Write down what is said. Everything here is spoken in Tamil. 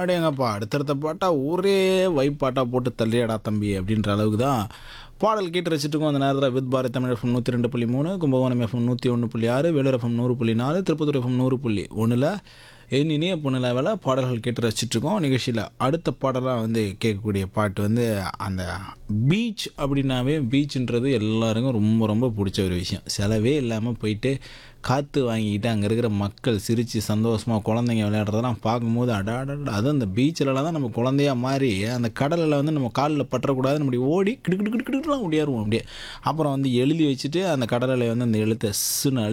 அடேங்கப்பா அடுத்தடுத்த பாட்டா ஒரே வைப் பாட்டா போட்டு தள்ளியடா தம்பி அப்படின்ற அளவுக்கு தான் பாடல் கேட்டு ரசிச்சிருக்கோம் அந்த நேரத்தில் வித் பாரத் தமிழ் எஃப்எம் நூற்றி ரெண்டு புள்ளி மூணு கும்பகோணம் எஃப்எம் நூற்றி ஒன்று புள்ளி ஆறு வேலூர் எஃப்எம் நூறு புள்ளி நாலு திருப்பத்தூர் எஃப்எம் நூறு புள்ளி ஒன்றில் என் இனிய பொண்ணு லெவலில் பாடல்கள் கேட்டு ரசிச்சிட்ருக்கோம் நிகழ்ச்சியில் அடுத்த பாடலாக வந்து கேட்கக்கூடிய பாட்டு வந்து அந்த பீச் அப்படின்னாவே பீச்சுன்றது எல்லாருக்கும் ரொம்ப ரொம்ப பிடிச்ச ஒரு விஷயம் செலவே இல்லாமல் போயிட்டு காற்று வாங்கிக்கிட்டு அங்கே இருக்கிற மக்கள் சிரித்து சந்தோஷமாக குழந்தைங்க விளையாடுறதெல்லாம் பார்க்கும்போது அடாடா அதுவும் அந்த பீச்சிலலாம் தான் நம்ம குழந்தையா மாறி அந்த கடலில் வந்து நம்ம காலில் பற்றக்கூடாது நம்ம இப்படி ஓடி கிடு கிடு கிடு கிடுலாம் ஓடியாருவோம் அப்படியே அப்புறம் வந்து எழுதி வச்சுட்டு அந்த கடலில் வந்து அந்த எழுத்தை சுன்னு